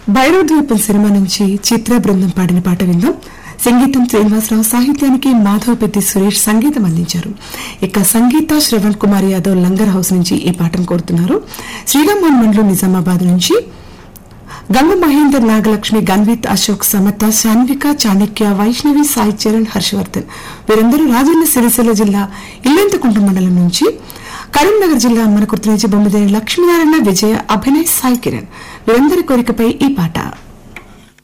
భైరవద్వీపం cinema నుంచి చిత్ర బృందం పాడిన పాట విందాం సంగీతం శ్రీనివాసరావు సాహిత్యానికి మాధవ్ పెద్ది సురేష్ సంగీతం అందించారు ఇక సంగీత శ్రవణ్ కుమార్ యాదవ్ లంగర్ హౌస్ నుంచి ఈ పాటను కోరుతున్నారు శ్రీరామ్మోహన్ మండలు నిజామాబాద్ నుంచి గంగ మహేందర్ నాగలక్ష్మి గన్విత్ అశోక్ సమత శాన్విక చాణక్య వైష్ణవి సాయి చరణ్ హర్షవర్ధన్ వీరందరూ రాజన్న సిరిసిల్ల జిల్లా ఇల్లంతకుంట మండలం నుంచి కరీంనగర్ జిల్లా మనకుర్తి నుంచి బొమ్మిదేని లక్ష్మీనారాయణ విజయ అభినయ్ సాయి కిరణ్ వీరందరి కోరికపై ఈ పాట